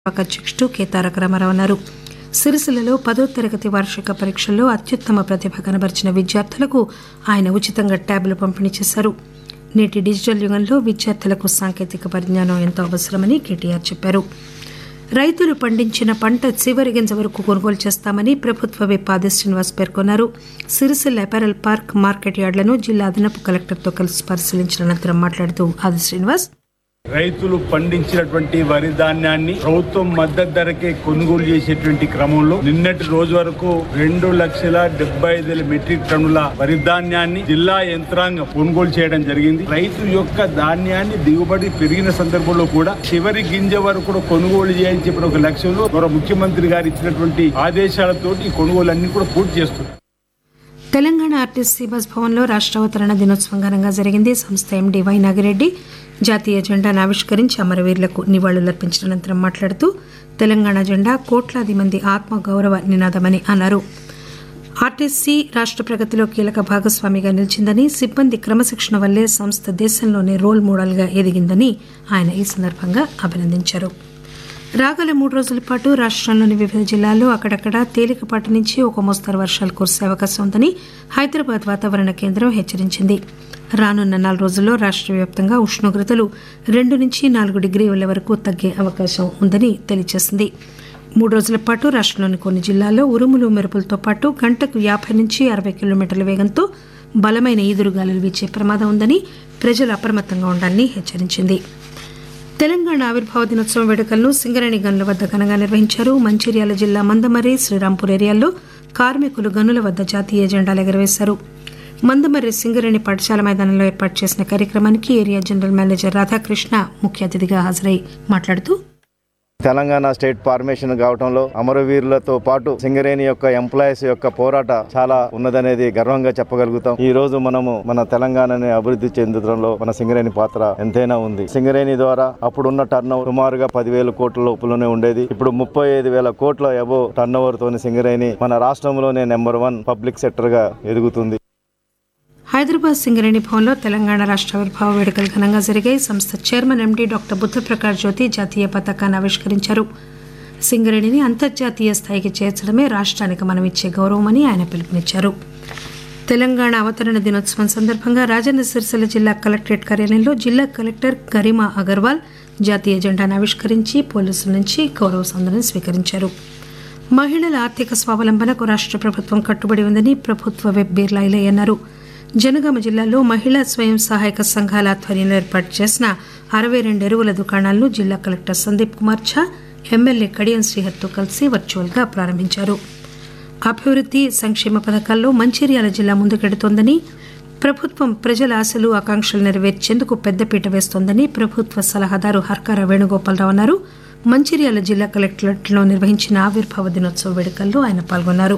విభాగ అధ్యక్షుడు కె తారక రామారావు అన్నారు సిరిసిల్లలో పదో తరగతి వార్షిక పరీక్షల్లో అత్యుత్తమ ప్రతిభ కనబరిచిన విద్యార్థులకు ఆయన ఉచితంగా ట్యాబ్లు పంపిణీ చేశారు నేటి డిజిటల్ యుగంలో విద్యార్థులకు సాంకేతిక పరిజ్ఞానం ఎంతో అవసరమని కేటీఆర్ చెప్పారు రైతులు పండించిన పంట చివరి గింజ వరకు కొనుగోలు చేస్తామని ప్రభుత్వ విప్ ఆది శ్రీనివాస్ పేర్కొన్నారు సిరిసిల్ల అపారల్ పార్క్ మార్కెట్ యార్డులను జిల్లా అదనపు కలెక్టర్తో కలిసి పరిశీలించిన అనంతరం మాట్లాడుతూ ఆది శ్రీనివాస్ రైతులు పండించినటువంటి వరి ధాన్యాన్ని ప్రభుత్వం మద్దతు ధరకే కొనుగోలు చేసేటువంటి క్రమంలో నిన్నటి రోజు వరకు రెండు లక్షల డెబ్బై ఐదు వేల మెట్రిక్ టన్నుల వరి ధాన్యాన్ని జిల్లా యంత్రాంగం కొనుగోలు చేయడం జరిగింది రైతు యొక్క ధాన్యాన్ని దిగుబడి పెరిగిన సందర్భంలో కూడా చివరి గింజ వరకు కూడా కొనుగోలు చేయాలని చెప్పిన ఒక లక్ష్యంలో గౌరవ ముఖ్యమంత్రి గారు ఇచ్చినటువంటి ఆదేశాలతోటి ఈ కొనుగోలన్నీ కూడా పూర్తి చేస్తున్నారు తెలంగాణ ఆర్టీసీ బస్ భవన్లో రాష్ట్ర అవతరణ దినోత్సవం ఘనంగా జరిగింది సంస్థ ఎండీ వై నాగిరెడ్డి జాతీయ జెండాను ఆవిష్కరించి అమరవీరులకు నివాళులర్పించిన అనంతరం మాట్లాడుతూ తెలంగాణ జెండా కోట్లాది మంది ఆత్మ గౌరవ నినాదమని అన్నారు ఆర్టీసీ రాష్ట్ర ప్రగతిలో కీలక భాగస్వామిగా నిలిచిందని సిబ్బంది క్రమశిక్షణ వల్లే సంస్థ దేశంలోనే రోల్ మోడల్గా ఎదిగిందని ఆయన ఈ సందర్భంగా అభినందించారు రాగల మూడు రోజుల పాటు రాష్ట్రంలోని వివిధ జిల్లాల్లో అక్కడక్కడ తేలికపాటి నుంచి ఒక మోస్తరు వర్షాలు కురిసే అవకాశం ఉందని హైదరాబాద్ వాతావరణ కేంద్రం హెచ్చరించింది రానున్న నాలుగు రోజుల్లో రాష్ట్ర వ్యాప్తంగా ఉష్ణోగ్రతలు రెండు నుంచి నాలుగు డిగ్రీల వరకు తగ్గే అవకాశం ఉందని తెలియజేసింది మూడు రోజుల పాటు రాష్ట్రంలోని కొన్ని జిల్లాల్లో ఉరుములు మెరుపులతో పాటు గంటకు యాభై నుంచి అరవై కిలోమీటర్ల వేగంతో బలమైన ఈదురుగాలులు వీచే ప్రమాదం ఉందని ప్రజలు అప్రమత్తంగా ఉండాలని హెచ్చరించింది తెలంగాణ ఆవిర్భావ దినోత్సవం వేడుకలను సింగరేణి గనుల వద్ద ఘనంగా నిర్వహించారు మంచిర్యాల జిల్లా మందమర్రి శ్రీరాంపూర్ ఏరియాల్లో కార్మికులు గనుల వద్ద జాతీయ జెండాలు ఎగరవేశారు మందమర్రి సింగరేణి పాఠశాల మైదానంలో ఏర్పాటు చేసిన కార్యక్రమానికి ఏరియా జనరల్ మేనేజర్ రాధాకృష్ణ ముఖ్య అతిథిగా హాజరై మాట్లాడుతూ తెలంగాణ స్టేట్ ఫార్మేషన్ కావడంలో అమరవీరులతో పాటు సింగరేణి యొక్క ఎంప్లాయీస్ యొక్క పోరాట చాలా ఉన్నదనేది గర్వంగా చెప్పగలుగుతాం ఈ రోజు మనము మన తెలంగాణని అభివృద్ధి చెందడంలో మన సింగరేణి పాత్ర ఎంతైనా ఉంది సింగరేణి ద్వారా అప్పుడున్న టర్న్ సుమారుగా పదివేల కోట్ల లోపులోనే ఉండేది ఇప్పుడు ముప్పై ఐదు వేల కోట్ల ఎబో టర్న్ ఓవర్ తోని సింగరేణి మన రాష్ట్రంలోనే నెంబర్ వన్ పబ్లిక్ సెక్టర్ గా ఎదుగుతుంది హైదరాబాద్ సింగరేణి భవన్లో తెలంగాణ రాష్ట్ర ఆవిర్భావ వేడుకలు ఘనంగా జరిగాయి సంస్థ chairman MD doctor Buddhaprakash Jyothi జాతీయ పతాకాన్ని ఆవిష్కరించారు సింగరేణిని అంతర్జాతీయ స్థాయికి చేర్చడమే రాష్ట్రానికి మనం ఇచ్చే గౌరవమని ఆయన పిలుపునిచ్చారు తెలంగాణ అవతరణ దినోత్సవం సందర్భంగా రాజన్న సిరిసిల్ల జిల్లా కలెక్టరేట్ కార్యాలయంలో జిల్లా కలెక్టర్ గరిమా అగర్వాల్ జాతీయ జెండాను ఆవిష్కరించి పోలీసుల నుంచి గౌరవ సందనం స్వీకరించారు మహిళల ఆర్థిక స్వావలంబనకు రాష్ట్ర ప్రభుత్వం కట్టుబడి ఉందని ప్రభుత్వ వెబ్ బీర్లా ఇలయ్య అన్నారు జనగామ జిల్లాలో మహిళా స్వయం సహాయక సంఘాల ఆధ్వర్యంలో ఏర్పాటు చేసిన అరవై రెండు ఎరువుల దుకాణాలను జిల్లా కలెక్టర్ సందీప్ కుమార్ ఝా ఎమ్మెల్యే కడియం శ్రీహర్తో కలిసి వర్చువల్ గా ప్రారంభించారు అభివృద్ధి సంక్షేమ పథకాల్లో మంచిర్యాల జిల్లా ముందుకెడుతోందని ప్రభుత్వం ప్రజల ఆశలు ఆకాంక్షలు నెరవేర్చేందుకు పెద్దపీట వేస్తోందని ప్రభుత్వ సలహాదారు హర్కార వేణుగోపాలరావు అన్నారు మంచిర్యాల జిల్లా కలెక్టరేట్లో నిర్వహించిన ఆవిర్భావ దినోత్సవ వేడుకల్లో ఆయన పాల్గొన్నారు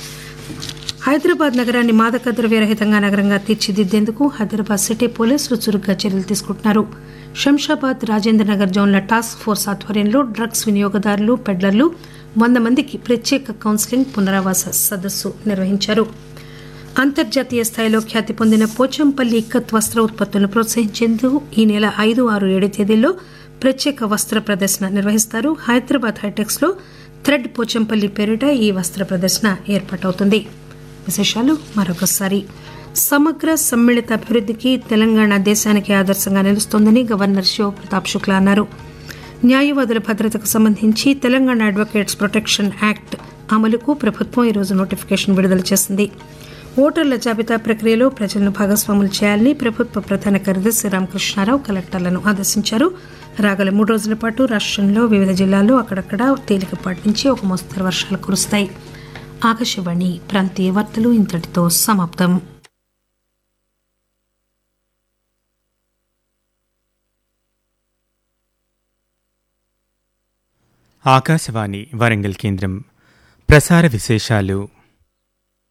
హైదరాబాద్ నగరాన్ని మాదక ద్రవ్యరహితంగా నగరంగా తీర్చిదిద్దేందుకు హైదరాబాద్ సిటీ పోలీసులు చురుగ్గా చర్యలు తీసుకుంటున్నారు శంషాబాద్ రాజేంద్ర నగర్ జోన్ల టాస్క్ ఫోర్స్ ఆధ్వర్యంలో డ్రగ్స్ వినియోగదారులు పెడ్లర్లు వంద మందికి ప్రత్యేక కౌన్సిలింగ్ పునరావాస సదస్సు నిర్వహించారు అంతర్జాతీయ స్థాయిలో ఖ్యాతి పొందిన పోచంపల్లి ఇక్కత్ వస్త్ర ఉత్పత్తులను ప్రోత్సహించేందుకు ఈ నెల ఐదు ఆరు ఏడు తేదీల్లో ప్రత్యేక వస్త్ర ప్రదర్శన నిర్వహిస్తారు హైదరాబాద్ హైటెక్స్ లో థ్రెడ్ పోచంపల్లి పేరిట ఈ వస్త్ర ప్రదర్శన ఏర్పాటవుతుంది విశేషాలు మరొకసారి సమగ్ర సమ్మిళిత అభివృద్ధికి తెలంగాణ దేశానికి ఆదర్శంగా నిలుస్తోందని గవర్నర్ శివ ప్రతాప్ శుక్లా అన్నారు న్యాయవాదుల భద్రతకు సంబంధించి తెలంగాణ అడ్వకేట్స్ ప్రొటెక్షన్ యాక్ట్ అమలుకు ప్రభుత్వం ఈరోజు నోటిఫికేషన్ విడుదల చేసింది ఓటర్ల జాబితా ప్రక్రియలో ప్రజలను భాగస్వాములు చేయాలని ప్రభుత్వ ప్రధాన కార్యదర్శి రామకృష్ణారావు కలెక్టర్లను ఆదేశించారు రాగల మూడు రోజుల పాటు రాష్ట్రంలో వివిధ జిల్లాల్లో అక్కడక్కడ తేలికపాటి నుంచి ఒక మోస్తరు వర్షాలు కురుస్తాయి ఆకాశవాణి ప్రాంతీయ వార్తలు ఇంతటితో సమాప్తం ఆకాశవాణి వరంగల్ కేంద్రం ప్రసార విశేషాలు